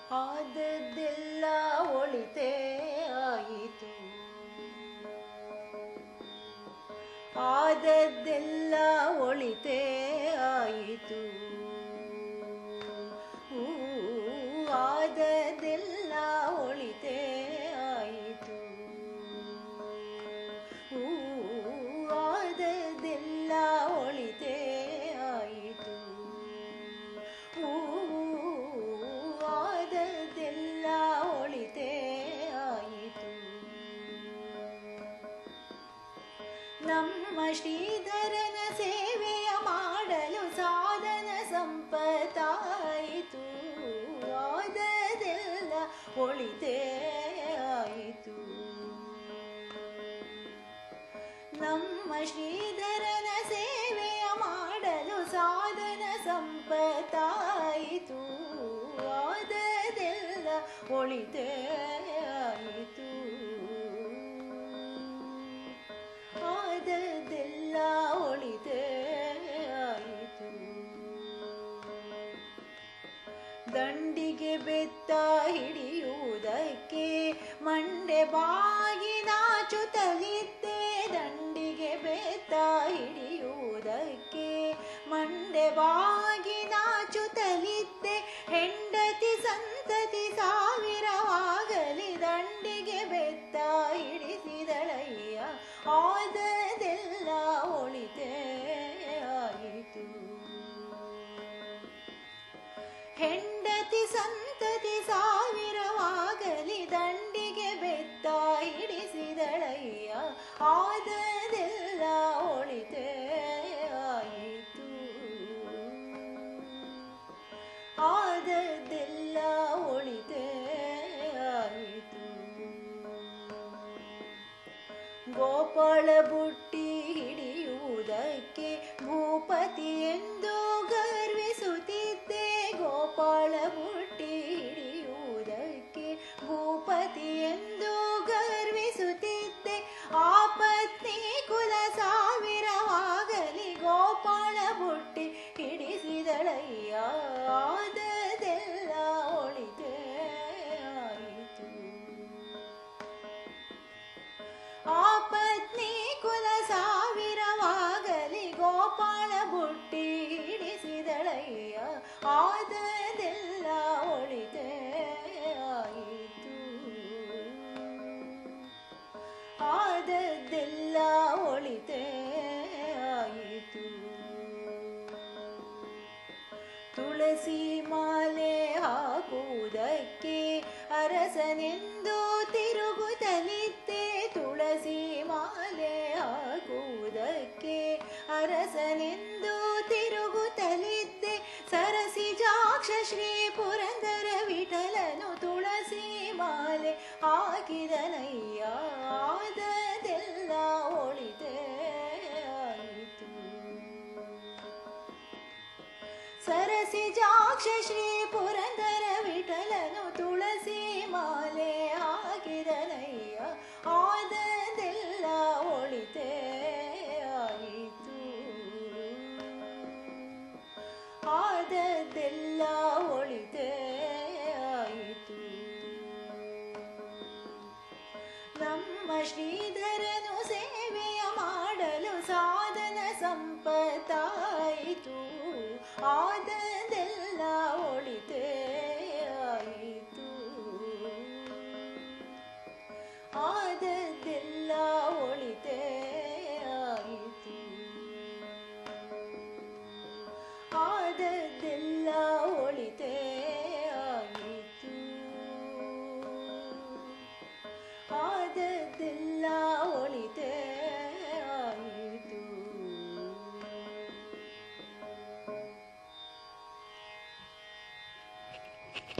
ಆದದ್ದೆಲ್ಲ ಒಳಿತೇ ಆಯಿತು ಆದದ್ದೆಲ್ಲ ಒಳಿತೇ ಆಯಿತು ಊ, ಆದದ್ದೆಲ್ಲ ಒಳಿತೇ ಆಯಿತು ಊ, ಆದದ್ದೆಲ್ಲ ಒಳಿತೇ ಆಯಿತು ಊ, ಆದದ್ದೆಲ್ಲ ಒಳಿತೇ ಆಯಿತು ನಮ್ಮ ಶ್ರೀಧರನ ಸೇವೆಯ ಮಾಡಲು ಸಾಧನ ಸಂಪತ್ತಾಯಿತು ಆದದೆಲ್ಲ ಒಳಿತೇ ಆಯಿತು ನಮ್ಮ ಶ್ರೀಧರನ ಸೇವೆಯ ಮಾಡಲು ಸಾಧನ ಸಂಪತ್ತಾಯಿತು ಆದದೆಲ್ಲ ಒಳಿತೇ ಆಯಿತು ಆದದ್ದೆಲ್ಲ ಒಳಿತೇ ಆಯಿತು ದಂಡಿಗೆ ಬೆತ್ತ ಹಿಡಿಯುವುದಕ್ಕೆ ಮಂಡೆ ಬಾಗಿ ನಾಚುತ್ತಲಿದ್ದೆ ದಂಡಿಗೆ ಬೆತ್ತ ಹಿಡಿಯುವುದಕ್ಕೆ ಮಂಡೆ ಬಾಗಿ ನಾಚುತ್ತಲಿದ್ದೆ ಹೆಂಡತಿ ಸಂತತಿ ಸಾವಿರವಾಗಲಿ ದಂಡಿಗೆ ಬೆತ್ತ ಹಿಡಿಸಿದಳಯ್ಯ ಆದದೆಲ್ಲ ಒಳಿತೇ ಆಯಿತು ಹೆಂಡತಿ ಸಂತತಿ ಸಾವಿರವಾಗಲಿ ದಂಡಿಗೆ ಬೆತ್ತ ಹಿಡಿಸಿದಳಯ್ಯ ಆದದೆಲ್ಲ ಒಳಿತೇ ಆಯಿತು ಆದದ್ದೆಲ್ಲ ಒಳಿತೇ ಆಯಿತು ಗೋಪಾಳ ಬುಟ್ಟಿ ಹಿಡಿಯುವುದಕ್ಕೆ ಭೂಪತಿ ಎಂದು ಗರ್ವಿಸುತ್ತಿದ್ದೆ ಗೋಪಾಳ ಬುಟ್ಟಿ ಹಿಡಿಯುವುದಕ್ಕೆ ಭೂಪತಿ ಎಂದು ಗರ್ವಿಸುತ್ತಿದ್ದೆ ಆ ಪತ್ನಿ ಕುಲ ಸಾವಿರವಾಗಲಿ ಗೋಪಾಳ ಬುಟ್ಟಿ ಹಿಡಿಸಿದಳಯ್ಯ ಆದದೆಲ್ಲ ಒಳಿತೇ ಆಯಿತು ಆ ಪತ್ನಿ ಕುಲ ಸಾವಿರವಾಗಲಿ ಗೋಪಾಳ ಬುಟ್ಟಿ ಹಿಡಿಸಿದಳಯ್ಯ ಆದದೆಲ್ಲ ಒಳಿತೇ ಆಯಿತು ಆದದ್ದೆಲ್ಲ ಒಳಿತೇ ಆಯಿತು ತುಳಸಿ ಮಾಲೆ ಹಾಕುವುದಕ್ಕೆ ಅರಸನೆಂದು ತಿರುಗುತ್ತಲಿದ್ದೆ ತುಳಸಿ ಮಾಲೆ ಹಾಕುವುದಕ್ಕೆ ಅರಸನೆಂದು ತಿರುಗುತ್ತಲಿದ್ದೆ ಸರಸಿಜಾಕ್ಷ ಶ್ರೀ ಪುರಂದರ ವಿಠಲನು ತುಳಸಿ ಮಾಲೆ ಹಾಕಿದನಯ್ಯ ಆದದೆಲ್ಲ ಒಳಿತೇ ಆಯಿತು ಸರಸಿಜಾಕ್ಷ ಶ್ರೀ ಪುರಂದರ ವಿಠಲನು ತುಳಸಿ ಮಾಲೆ ಹಾಕಿದನಯ್ಯ ಆದದೆಲ್ಲ ಒಳಿತೇ ಆಯಿತು ಆದದ್ದೆಲ್ಲ ಒಳಿತೇ ಆಯಿತು ನಮ್ಮ ಶ್ರೀಧರ